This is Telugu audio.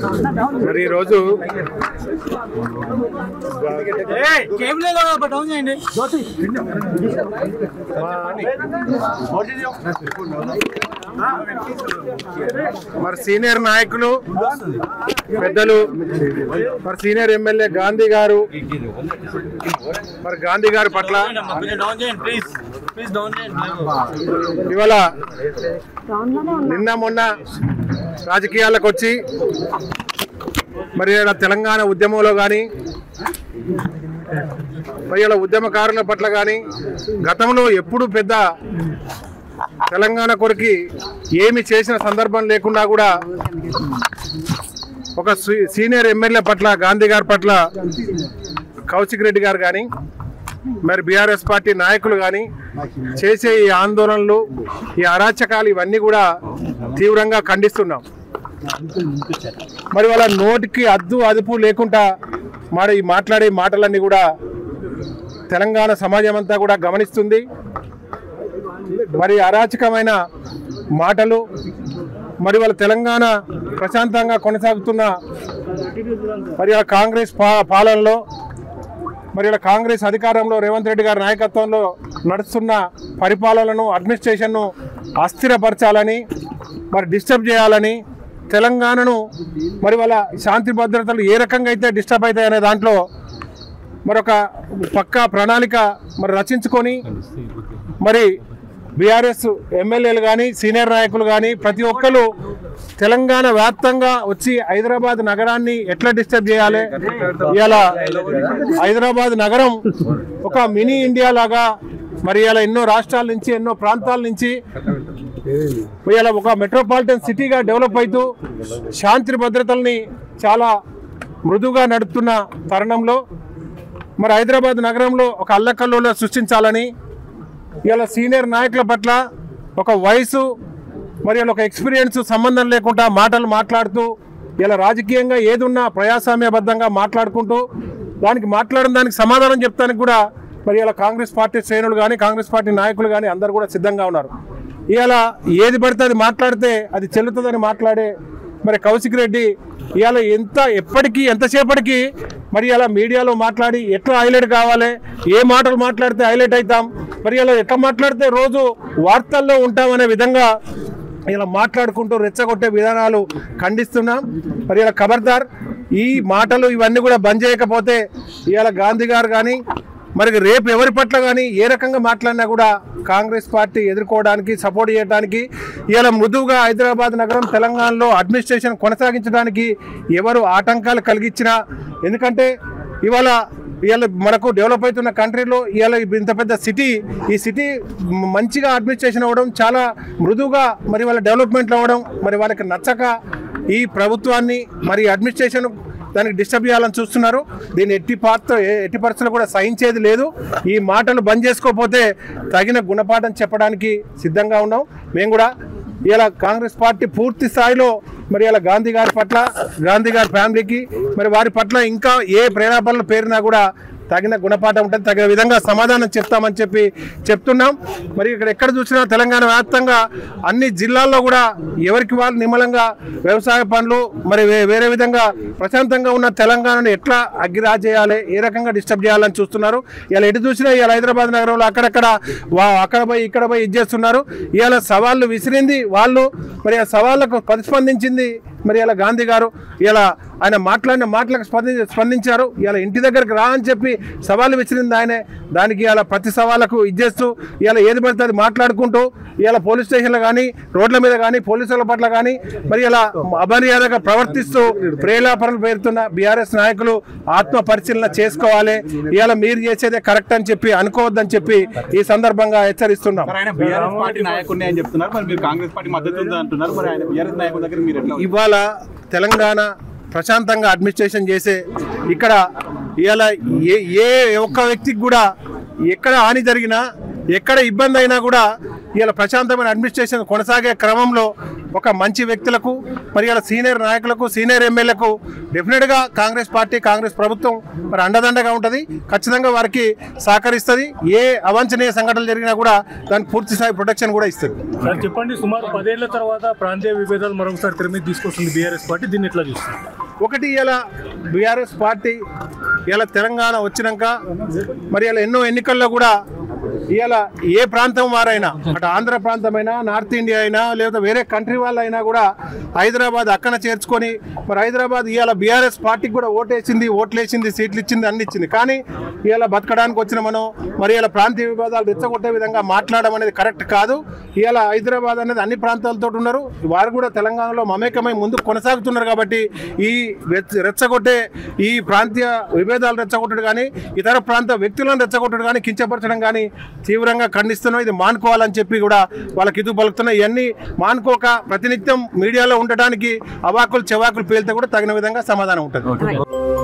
మరి ఈరోజు మరి సీనియర్ నాయకులు పెద్దలు మరి సీనియర్ ఎమ్మెల్యే గాంధీ గారు మరి గాంధీ గారి పట్ల ఇవాళ నిన్న మొన్న రాజకీయాలకు వచ్చి మరి ఈడ తెలంగాణ ఉద్యమంలో కానీ మరి ఇలా ఉద్యమకారుల పట్ల కానీ గతంలో ఎప్పుడు పెద్ద తెలంగాణ కొరికి ఏమి చేసిన సందర్భం లేకుండా కూడా ఒక సీ- సీనియర్ ఎమ్మెల్యే పట్ల గాంధీ గారి పట్ల కౌశిక్ రెడ్డి గారు కానీ మరి బీఆర్ఎస్ పార్టీ నాయకులు కానీ చేసే ఈ ఆందోళనలు ఈ అరాచకాలు ఇవన్నీ కూడా తీవ్రంగా ఖండిస్తున్నాం మరి వాళ్ళ నోటికి అద్దు అదుపు లేకుండా మరి ఈ మాట్లాడే మాటలన్నీ కూడా తెలంగాణ సమాజం అంతా కూడా గమనిస్తుంది మరి అరాచకమైన మాటలు మరి వాళ్ళ తెలంగాణ ప్రశాంతంగా కొనసాగుతున్న మరి ఆ కాంగ్రెస్ పా పాలనలో మరి ఇలా కాంగ్రెస్ అధికారంలో రేవంత్ రెడ్డి గారి నాయకత్వంలో నడుస్తున్న పరిపాలనను అడ్మినిస్ట్రేషన్ను అస్థిరపరచాలని మరి డిస్టర్బ్ చేయాలని తెలంగాణను మరి వాళ్ళ శాంతి భద్రతలు ఏ రకంగా అయితే డిస్టర్బ్ అవుతాయి అనే దాంట్లో మరొక పక్కా ప్రణాళిక మరి రచించుకొని మరి బీఆర్ఎస్ ఎమ్మెల్యేలు కానీ సీనియర్ నాయకులు కానీ ప్రతి ఒక్కరు తెలంగాణ వ్యాప్తంగా వచ్చి హైదరాబాద్ నగరాన్ని ఎట్లా డిస్టర్బ్ చేయాలి ఇవాళ హైదరాబాద్ నగరం ఒక మినీ ఇండియా లాగా మరి ఇలా ఎన్నో రాష్ట్రాల నుంచి ఎన్నో ప్రాంతాల నుంచి ఇవాళ ఒక మెట్రోపాలిటన్ సిటీగా డెవలప్ అవుతూ శాంతి భద్రతల్ని చాలా మృదువుగా నడుపుతున్న తరుణంలో మరి హైదరాబాద్ నగరంలో ఒక అల్లకల్లోల సృష్టించాలని ఇలా సీనియర్ నాయకుల పట్ల ఒక వయసు మరి ఒక ఎక్స్పీరియన్స్ సంబంధం లేకుండా మాటలు మాట్లాడుతూ ఇలా రాజకీయంగా ఏదున్నా ప్రజాస్వామ్యబద్ధంగా మాట్లాడుకుంటూ దానికి మాట్లాడిన దానికి సమాధానం చెప్తానికి కూడా మరి ఇలా కాంగ్రెస్ పార్టీ శ్రేణులు కానీ కాంగ్రెస్ పార్టీ నాయకులు కానీ అందరు కూడా సిద్ధంగా ఉన్నారు ఇవాళ ఏది పడితే అది మాట్లాడితే అది చెల్లుతుందని మాట్లాడే మరి కౌశిక్ రెడ్డి ఇవాళ ఎంత ఎప్పటికీ ఎంతసేపటికి మరి అలా మీడియాలో మాట్లాడి ఎట్లా హైలైట్ కావాలి ఏ మాటలు మాట్లాడితే హైలైట్ అవుతాం మరి అలా ఎట్లా మాట్లాడితే రోజు వార్తల్లో ఉంటామనే విధంగా ఇలా మాట్లాడుకుంటూ రెచ్చగొట్టే విధానాలు ఖండిస్తున్నాం మరి ఇలా ఖబర్దార్ ఈ మాటలు ఇవన్నీ కూడా బంద్ చేయకపోతే ఇవాళ గాంధీ గారు కానీ మరి రేపు ఎవరి పట్ల కానీ ఏ రకంగా మాట్లాడినా కూడా కాంగ్రెస్ పార్టీ ఎదుర్కోవడానికి సపోర్ట్ చేయడానికి ఇవాళ మృదువుగా హైదరాబాద్ నగరం తెలంగాణలో అడ్మినిస్ట్రేషన్ కొనసాగించడానికి ఎవరు ఆటంకాలు కలిగించినా ఎందుకంటే ఇవాళ ఇవాళ మనకు డెవలప్ అవుతున్న కంట్రీలో ఇవాళ ఇంత పెద్ద సిటీ ఈ సిటీ మంచిగా అడ్మినిస్ట్రేషన్ అవ్వడం చాలా మృదువుగా మరి వాళ్ళ డెవలప్మెంట్లు అవ్వడం మరి వాళ్ళకి నచ్చక ఈ ప్రభుత్వాన్ని మరి అడ్మినిస్ట్రేషన్ దానికి డిస్టర్బ్ చేయాలని చూస్తున్నారు దీన్ని ఎట్టి పాత్ర ఎట్టి పరిస్థితుల్లో కూడా సహించేది లేదు ఈ మాటలు బంద్ చేసుకోకపోతే తగిన గుణపాఠం చెప్పడానికి సిద్ధంగా ఉన్నాం మేము కూడా ఇలా కాంగ్రెస్ పార్టీ పూర్తి స్థాయిలో మరి ఇలా గాంధీ గారి పట్ల గాంధీ గారి ఫ్యామిలీకి మరి వారి పట్ల ఇంకా ఏ ప్రేరేపణలు పేరినా కూడా తగిన గుణపాఠం ఉంటుంది తగిన విధంగా సమాధానం చెప్తామని చెప్పి చెప్తున్నాం మరి ఇక్కడ ఎక్కడ చూసినా తెలంగాణ వ్యాప్తంగా అన్ని జిల్లాల్లో కూడా ఎవరికి వాళ్ళు నిమ్మలంగా వ్యవసాయ పనులు మరి వే- వేరే విధంగా ప్రశాంతంగా ఉన్న తెలంగాణను ఎట్లా అగ్గిరా చేయాలి ఏ రకంగా డిస్టర్బ్ చేయాలని చూస్తున్నారు ఇలా ఎటు చూసినా ఇవాళ హైదరాబాద్ నగరంలో అక్కడక్కడ వా అక్కడ పోయి ఇక్కడ పోయి ఇది చేస్తున్నారు ఇవాళ సవాళ్ళు విసిరింది వాళ్ళు మరి ఆ సవాళ్ళకు ప్రతిస్పందించింది మరి ఇలా గాంధీ గారు ఇలా ఆయన మాట్లాడిన మాటలకు స్పంది స్పందించారు ఇలా ఇంటి దగ్గరికి రా అని చెప్పి సవాళ్ళు విసిరింది ఆయనే దానికి ఇలా ప్రతి సవాళ్ళకు ఇచ్చేస్తూ ఇలా ఏది పడితే అది మాట్లాడుకుంటూ ఇలా పోలీస్ స్టేషన్లు కానీ రోడ్ల మీద కానీ పోలీసుల పట్ల కానీ మరి ఇలా అమర్యాదగా ప్రవర్తిస్తూ ప్రేలాపనలు పేరుతున్న బీఆర్ఎస్ నాయకులు ఆత్మ పరిశీలన చేసుకోవాలి ఇలా మీరు చేసేదే కరెక్ట్ అని చెప్పి అనుకోవద్దని చెప్పి ఈ సందర్భంగా హెచ్చరిస్తున్నాం మరి ఆయన బీఆర్ఎస్ పార్టీ నాయకుడిని అని చెప్తున్నారు మరి మీరు కాంగ్రెస్ పార్టీ మద్దతు ఉంది అంటున్నారు మరి ఆయన బీఆర్ఎస్ నాయకుడి దగ్గర మీరు ఎట్లా ఇవాళ తెలంగాణ ప్రశాంతంగా అడ్మినిస్ట్రేషన్ చేసే ఇక్కడ ఇవాళ ఏ ఏ ఒక్క వ్యక్తికి కూడా ఎక్కడ హాని జరిగినా ఎక్కడ ఇబ్బంది అయినా కూడా ఇలా ప్రశాంతమైన అడ్మినిస్ట్రేషన్ కొనసాగే క్రమంలో ఒక మంచి వ్యక్తులకు మరి ఇలా సీనియర్ నాయకులకు సీనియర్ ఎమ్మెల్యేలకు డెఫినెట్గా కాంగ్రెస్ పార్టీ కాంగ్రెస్ ప్రభుత్వం మరి అండదండగా ఉంటుంది ఖచ్చితంగా వారికి సహకరిస్తుంది ఏ అవాంఛనీయ సంఘటనలు జరిగినా కూడా దానికి పూర్తి స్థాయి ప్రొటెక్షన్ కూడా ఇస్తుంది సార్ చెప్పండి సుమారు పదేళ్ల తర్వాత ప్రాంతీయ విభేదాలు మరొకసారి తెర మీద తీసుకొస్తుంది బీఆర్ఎస్ పార్టీ దీన్ని ఎట్లా చూస్తుంది ఒకటి ఇలా బీఆర్ఎస్ పార్టీ ఇలా తెలంగాణ వచ్చినాక మరి ఇలా ఎన్నో ఎన్నికల్లో కూడా ఇవాళ ఏ ప్రాంతం వారైనా అటు ఆంధ్ర ప్రాంతమైనా నార్త్ ఇండియా అయినా లేదా వేరే కంట్రీ వాళ్ళైనా కూడా హైదరాబాద్ అక్కన చేర్చుకొని మరి హైదరాబాద్ ఇవాళ బీఆర్ఎస్ పార్టీకి కూడా ఓటేసింది ఓట్లేసింది సీట్లు ఇచ్చింది అన్ని ఇచ్చింది కానీ ఇవాళ బతకడానికి వచ్చిన మనం మరి ఇలా ప్రాంతీయ వివాదాలు రెచ్చగొట్టే విధంగా మాట్లాడడం అనేది కరెక్ట్ కాదు ఇవాళ హైదరాబాద్ అనేది అన్ని ప్రాంతాలతో ఉన్నారు వారు కూడా తెలంగాణలో మమేకమై ముందుకు కొనసాగుతున్నారు కాబట్టి ఈ రెచ్చ- రెచ్చగొట్టే ఈ ప్రాంతీయ విభేదాలు రెచ్చగొట్టడం కానీ ఇతర ప్రాంత వ్యక్తులను రెచ్చగొట్టడం కానీ కించపరచడం కానీ తీవ్రంగా ఖండిస్తున్నాం ఇది మానుకోవాలని చెప్పి కూడా వాళ్ళకి ఇది పలుకుతున్నాయి ఇవన్నీ మానుకోక ప్రతినిత్యం మీడియాలో ఉండటానికి అవాకులు చెవాకులు పేలితే కూడా తగిన విధంగా సమాధానం ఉంటుంది